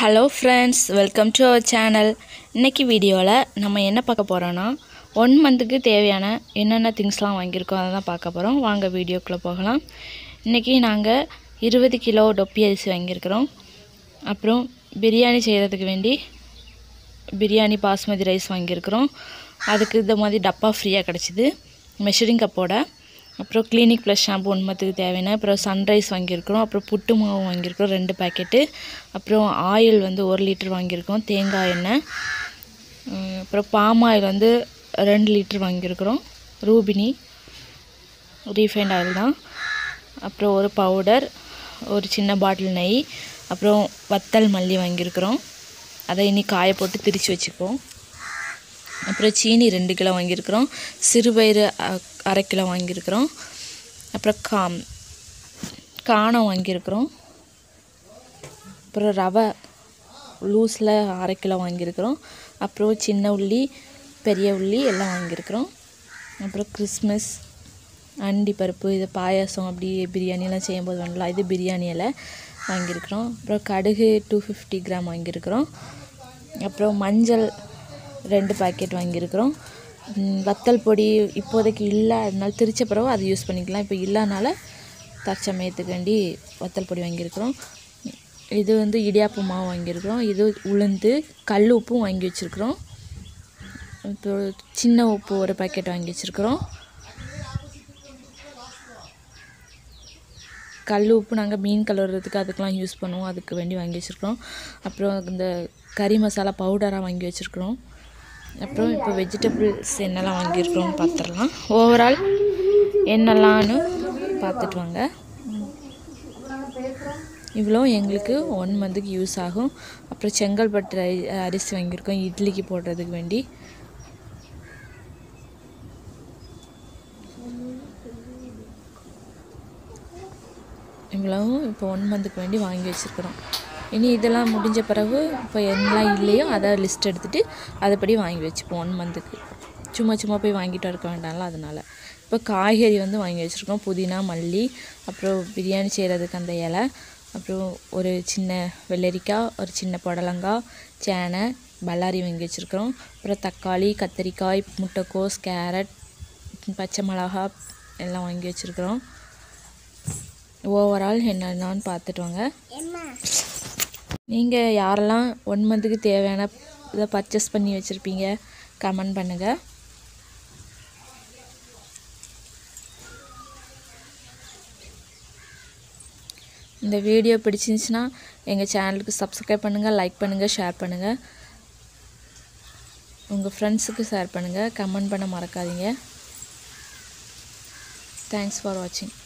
hello friends welcome to our channel இன்னைக்கு வீடியோவில் நம்ம என்ன பார்க்க போகிறோன்னா ஒன் மந்த்துக்கு தேவையான என்னென்ன திங்ஸ்லாம் வாங்கியிருக்கோம் அதை தான் பார்க்க போகிறோம் வாங்க வீடியோக்குள்ளே போகலாம் இன்றைக்கி நாங்கள் இருபது கிலோ டொப்பி அரிசி வாங்கியிருக்கிறோம் அப்புறம் பிரியாணி செய்கிறதுக்கு வேண்டி பிரியாணி பாஸ்மதி ரைஸ் வாங்கியிருக்கிறோம் அதுக்கு இந்த மாதிரி டப்பா ஃப்ரீயாக கிடச்சிது மெஷரிங் கப்போட அப்புறம் கிளினிக் ப்ளஸ் ஷாம்பு ஒன்மத்துக்கு தேவையான அப்புறம் சன்ரைஸ் வாங்கியிருக்கிறோம் அப்புறம் புட்டு மாவு வாங்கியிருக்கிறோம் ரெண்டு பேக்கெட்டு அப்புறம் ஆயில் வந்து ஒரு லிட்டர் வாங்கியிருக்கோம் தேங்காய் எண்ணெய் உம், அப்புறம் பாம் ஆயில் வந்து ரெண்டு லிட்டர் வாங்கியிருக்கிறோம் ரூபினி ரீஃபைண்ட் ஆயில் தான் அப்புறம் ஒரு பவுடர் ஒரு சின்ன பாட்டில் நெய் அப்புறம் வத்தல் மல்லி வாங்கியிருக்கிறோம் அதை இனி காய போட்டு திரித்து வச்சுக்குவோம் அப்புறம் சீனி ரெண்டு கிலோ வாங்கியிருக்கிறோம் சிறுபயிறு அ- அரை கிலோ வாங்கியிருக்கிறோம் அப்புறம் காம் காணம் வாங்கியிருக்கிறோம் அப்புறம் ரவை லூஸில் அரை கிலோ வாங்கியிருக்கிறோம் அப்புறம் சின்ன உள்ளி பெரிய உள்ளி எல்லாம் வாங்கியிருக்கிறோம் அப்புறம் கிறிஸ்மஸ் அண்டி பருப்பு இது பாயாசம் அப்படி பிரியாணிலாம் செய்யும்போது பண்ணலாம் இது பிரியாணி இலை வாங்கியிருக்கிறோம் அப்புறம் கடுகு டூ ஃபிஃப்டி கிராம் வாங்கியிருக்கிறோம் அப்புறம் மஞ்சள் ரெண்டு பாக்கெட் வாங்கியிருக்கிறோம் ம், வத்தல் பொடி இப்போதைக்கு இல்லை அதனால திரிச்ச பிறகு அது யூஸ் பண்ணிக்கலாம் இப்போ இல்லைனால தற்சமயத்துக்கு வேண்டி வத்தல் பொடி வாங்கியிருக்கிறோம் இது வந்து இடியாப்பு மாவு வாங்கியிருக்கிறோம் இது உளுந்து கல் உப்பும் வாங்கி வச்சுருக்குறோம் இப்போ சின்ன உப்பு ஒரு பாக்கெட் வாங்கி வச்சுருக்குறோம் கல் உப்பு நாங்கள் மீன் கழுவுறதுக்கு அதுக்கெலாம் யூஸ் பண்ணுவோம் அதுக்கு வேண்டி வாங்கி வச்சுருக்கிறோம் அப்புறம் இந்த கறி மசாலா பவுடராக வாங்கி வச்சுருக்குறோம் அப்புறம் இப்போ வெஜிடபிள்ஸ் என்னெல்லாம் வாங்கியிருக்கிறோம் பார்த்துடலாம் ஓவரால் என்னெல்லாம்னு பார்த்துட்டு வாங்க இவ்வளோ எங்களுக்கு ஒன் மந்த்துக்கு யூஸ் ஆகும் அப்புறம் செங்கல்பட்டு ரை- அரிசி வாங்கியிருக்கோம் இட்லிக்கு போடுறதுக்கு வேண்டி இவ்வளவும் இப்போ ஒன் மந்த்துக்கு வேண்டி வாங்கி வச்சுருக்குறோம் இனி இதெல்லாம் முடிஞ்ச பிறகு இப்போ என்னெல்லாம் இல்லையோ அதை லிஸ்ட் எடுத்துகிட்டு அதைப்படி வாங்கி வச்சுப்போம் ஒன் மந்த்துக்கு சும்மா சும்மா போய் வாங்கிட்டு இருக்க வேண்டாம்ல அதனால் இப்போ காய்கறி வந்து வாங்கி வச்சுருக்கோம் புதினா மல்லி அப்புறம் பிரியாணி செய்கிறதுக்கு அந்த இலை அப்புறம் ஒரு சின்ன வெள்ளரிக்காய் ஒரு சின்ன புடலங்காய் சேனை பல்லாரி வாங்கி வச்சுருக்கிறோம் அப்புறம் தக்காளி கத்தரிக்காய் முட்டைக்கோஸ் கேரட் பச்சை மிளகா எல்லாம் வாங்கி வச்சுருக்குறோம் ஓவரால் என்னென்னு பார்த்துட்டு வாங்க நீங்கள் யாரெல்லாம் ஒன் மந்த்துக்கு தேவையான இதை பர்ச்சேஸ் பண்ணி வச்சுருப்பீங்க கமெண்ட் பண்ணுங்கள் இந்த வீடியோ பிடிச்சிருந்துச்சுன்னா எங்கள் சேனலுக்கு சப்ஸ்கிரைப் பண்ணுங்கள் லைக் பண்ணுங்கள் ஷேர் பண்ணுங்கள் உங்கள் ஃப்ரெண்ட்ஸுக்கு ஷேர் பண்ணுங்கள் கமெண்ட் பண்ண மறக்காதீங்க தேங்க்ஸ் ஃபார் வாட்சிங்